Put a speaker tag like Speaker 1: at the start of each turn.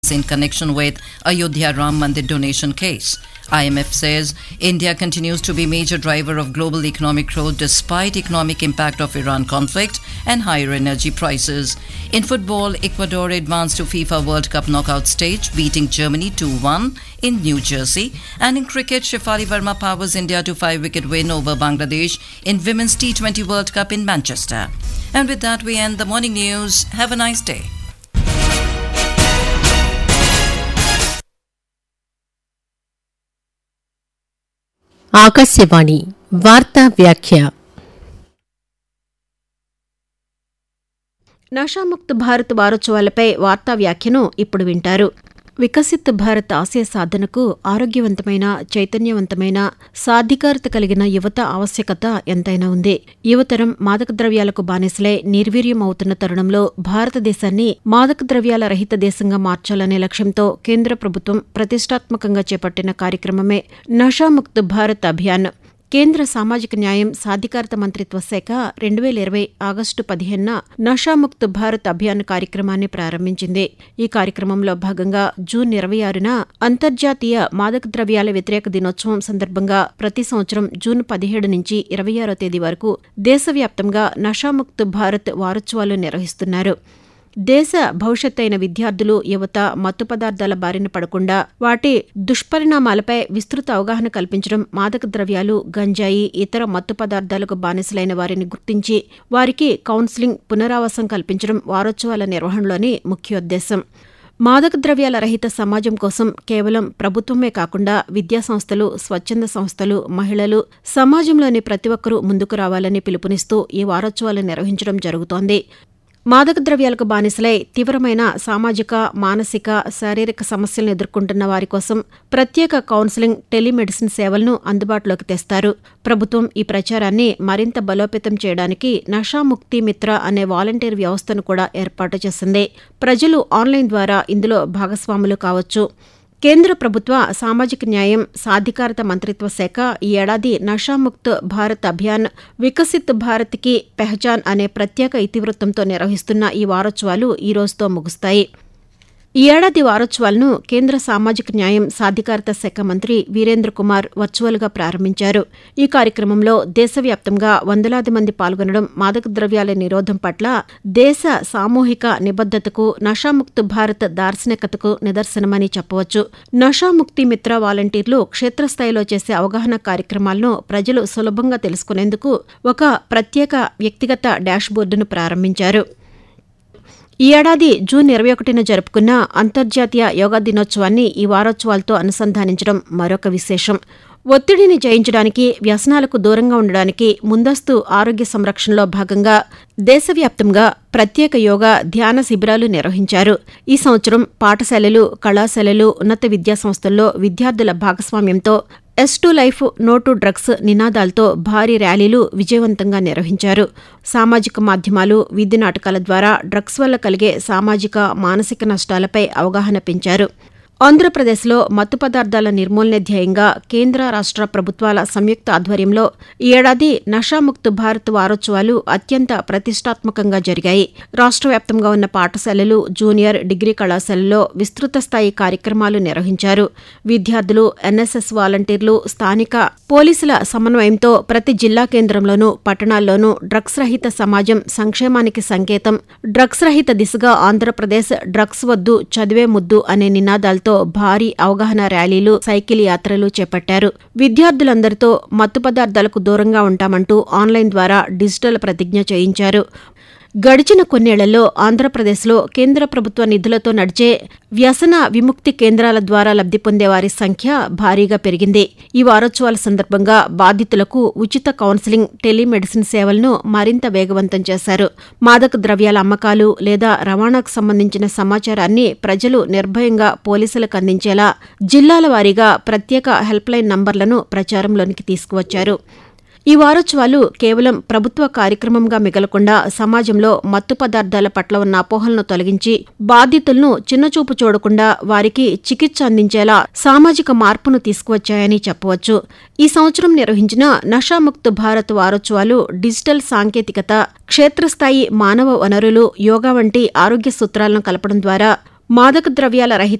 Speaker 1: in connection with Ayodhya Ram Mandir donation case. IMF says India continues to be major driver of global economic growth despite economic impact of Iran conflict and higher energy prices. In football, Ecuador advanced to FIFA World Cup knockout stage, beating Germany 2-1 in New Jersey. And in cricket, Shefali Verma powers India to five-wicket win over Bangladesh in Women's T20 World Cup in Manchester. And with that, we end the morning news. Have a nice day.
Speaker 2: Akashvani వార్తా వ్యాఖ్య
Speaker 3: నషాముక్త్ భారత్ వారోత్సవాలపై వార్తా వ్యాఖ్యను ఇప్పుడు వింటారు వికసిత్ భారత్ ఆశయ సాధనకు ఆరోగ్యవంతమైన చైతన్యవంతమైన సాధికారత కలిగిన యువత ఆవశ్యకత ఎంతైనా ఉంది యువతరం మాదక ద్రవ్యాలకు బానిసలై నిర్వీర్యం అవుతున్న తరుణంలో భారతదేశాన్ని మాదక ద్రవ్యాల రహిత దేశంగా మార్చాలనే లక్ష్యంతో కేంద్ర ప్రభుత్వం ప్రతిష్టాత్మకంగా చేపట్టిన కార్యక్రమమే నషాముక్త్ భారత్ అభియాన్ కేంద్ర సామాజిక న్యాయం సాధికారత మంత్రిత్వ శాఖ రెండు వేల ఇరవై ఆగస్టు పదిహేనున నషాముక్త్ భారత్ అభియాన్ కార్యక్రమాన్ని ప్రారంభించింది ఈ కార్యక్రమంలో భాగంగా జూన్ ఇరవై ఆరున అంతర్జాతీయ మాదక ద్రవ్యాల వ్యతిరేక దినోత్సవం సందర్భంగా ప్రతి సంవత్సరం జూన్ పదిహేడు నుంచి ఇరవై ఆరో తేదీ వరకు దేశవ్యాప్తంగా నషాముక్త్ భారత్ వారోత్సవాలు నిర్వహిస్తున్నారు దేశ భవిష్యత్ అయిన విద్యార్థులు యువత మత్తు పదార్థాల బారిన పడకుండా వాటి దుష్పరిణామాలపై విస్తృత అవగాహన కల్పించడం మాదక ద్రవ్యాలు గంజాయి ఇతర మత్తు పదార్థాలకు బానిసలైన వారిని గుర్తించి వారికి కౌన్సిలింగ్ పునరావాసం కల్పించడం వారోత్సవాల నిర్వహణలోని ముఖ్యోద్దేశం మాదక ద్రవ్యాల రహిత సమాజం కోసం కేవలం ప్రభుత్వమే కాకుండా విద్యాసంస్థలు స్వచ్ఛంద సంస్థలు మహిళలు సమాజంలోని ప్రతి ఒక్కరూ ముందుకు రావాలని పిలుపునిస్తూ ఈ వారోత్సవాలు నిర్వహించడం జరుగుతోంది మాదక ద్రవ్యాలకు బానిసలై తీవ్రమైన సామాజిక మానసిక శారీరక సమస్యలను ఎదుర్కొంటున్న వారి కోసం ప్రత్యేక కౌన్సిలింగ్ టెలిమెడిసిన్ సేవలను అందుబాటులోకి తెస్తారు ప్రభుత్వం ఈ ప్రచారాన్ని మరింత బలోపేతం చేయడానికి నషాముక్తి మిత్ర అనే వాలంటీర్ వ్యవస్థను కూడా ఏర్పాటు చేసింది ప్రజలు ఆన్లైన్ ద్వారా ఇందులో భాగస్వాములు కావచ్చు కేంద్ర ప్రభుత్వ సామాజిక న్యాయం సాధికారత మంత్రిత్వ శాఖ ఈ ఏడాది నషాముక్త్ భారత్ అభియాన్ వికసిత్ భారత్ కి పెహచాన్ అనే ప్రత్యేక ఇతివృత్తంతో నిర్వహిస్తున్న ఈ వారోత్సవాలు ఈ రోజుతో ముగుస్తాయి ఈ ఏడాది వారోత్సవాలను కేంద్ర సామాజిక న్యాయం సాధికారత శాఖ మంత్రి వీరేంద్ర కుమార్ వర్చువల్గా ప్రారంభించారు ఈ కార్యక్రమంలో దేశవ్యాప్తంగా వందలాది మంది పాల్గొనడం మాదక ద్రవ్యాల నిరోధం పట్ల దేశ సామూహిక నిబద్దతకు నషాముక్త్ భారత్ దార్శనికతకు నిదర్శనమని చెప్పవచ్చు నషాముక్తి మిత్ర వాలంటీర్లు క్షేత్రస్థాయిలో చేసే అవగాహన కార్యక్రమాలను ప్రజలు సులభంగా తెలుసుకునేందుకు ఒక ప్రత్యేక వ్యక్తిగత డాష్బోర్డును ప్రారంభించారు ఈ ఏడాది జూన్ ఇరవై ఒకటిన జరుపుకున్న అంతర్జాతీయ యోగా దినోత్సవాన్ని ఈ వారోత్సవాలతో అనుసంధానించడం మరొక విశేషం ఒత్తిడిని జయించడానికి వ్యసనాలకు దూరంగా ఉండడానికి ముందస్తు ఆరోగ్య సంరక్షణలో భాగంగా దేశవ్యాప్తంగా ప్రత్యేక యోగా ధ్యాన శిబిరాలు నిర్వహించారు ఈ సంవత్సరం పాఠశాలలు కళాశాలలు ఉన్నత విద్యాసంస్థల్లో విద్యార్థుల భాగస్వామ్యంతో yes to life no to drugs నినాదాలతో భారీ ర్యాలీలు విజయవంతంగా నిర్వహించారు సామాజిక మాధ్యమాలు వీధి నాటకాల ద్వారా డ్రగ్స్ వల్ల కలిగే సామాజిక మానసిక నష్టాలపై అవగాహన పెంచారు ఆంధ్రప్రదేశ్లో మత్తు పదార్థాల నిర్మూలనే ధ్యేయంగా కేంద్ర రాష్ట్ర ప్రభుత్వాల సంయుక్త ఆధ్వర్యంలో ఈ ఏడాది నషాముక్త్ భారత్ వారోత్సవాలు అత్యంత ప్రతిష్టాత్మకంగా జరిగాయి రాష్ట్ర వ్యాప్తంగా ఉన్న పాఠశాలలు జూనియర్ డిగ్రీ కళాశాలల్లో విస్తృత స్థాయి కార్యక్రమాలు నిర్వహించారు విద్యార్థులు ఎన్ఎస్ఎస్ వాలంటీర్లు స్థానిక పోలీసుల సమన్వయంతో ప్రతి జిల్లా కేంద్రంలోనూ పట్టణాల్లోనూ డ్రగ్స్ రహిత సమాజం సంక్షేమానికి సంకేతం డ్రగ్స్ రహిత దిశగా ఆంధ్రప్రదేశ్ డ్రగ్స్ వద్దు చదివే ముద్దు అనే నినాదాలతో భారీ అవగాహన ర్యాలీలు సైకిల్ యాత్రలు చేపట్టారు విద్యార్థులందరితో మత్తు పదార్థాలకు దూరంగా ఉంటామంటూ ఆన్లైన్ ద్వారా డిజిటల్ ప్రతిజ్ఞ చేయించారు గడిచిన కొన్నేళ్లలో ఆంధ్రప్రదేశ్లో కేంద్ర ప్రభుత్వ నిధులతో నడిచే వ్యసన విముక్తి కేంద్రాల ద్వారా లబ్ధి పొందే వారి సంఖ్య భారీగా పెరిగింది ఈ వారోత్సవాల సందర్భంగా బాధితులకు ఉచిత కౌన్సిలింగ్ టెలిమెడిసిన్ సేవలను మరింత వేగవంతం చేశారు మాదక ద్రవ్యాల అమ్మకాలు లేదా రవాణాకు సంబంధించిన సమాచారాన్ని ప్రజలు నిర్భయంగా పోలీసులకు అందించేలా జిల్లాల వారీగా ప్రత్యేక హెల్ప్లైన్ నంబర్లను ప్రచారంలోనికి తీసుకువచ్చారు ఈ వారోత్సవాలు కేవలం ప్రభుత్వ కార్యక్రమంగా మిగలకుండా సమాజంలో మత్తు పదార్థాల పట్ల ఉన్న అపోహలను తొలగించి బాధితులను చిన్నచూపు చూడకుండా వారికి చికిత్స అందించేలా సామాజిక మార్పును తీసుకువచ్చాయని చెప్పవచ్చు ఈ సంవత్సరం నిర్వహించిన నషాముక్త్ భారత్ వారోత్సవాలు డిజిటల్ సాంకేతికత క్షేత్రస్థాయి మానవ వనరులు యోగా వంటి ఆరోగ్య సూత్రాలను కలపడం ద్వారా మాదక ద్రవ్యాల రహిత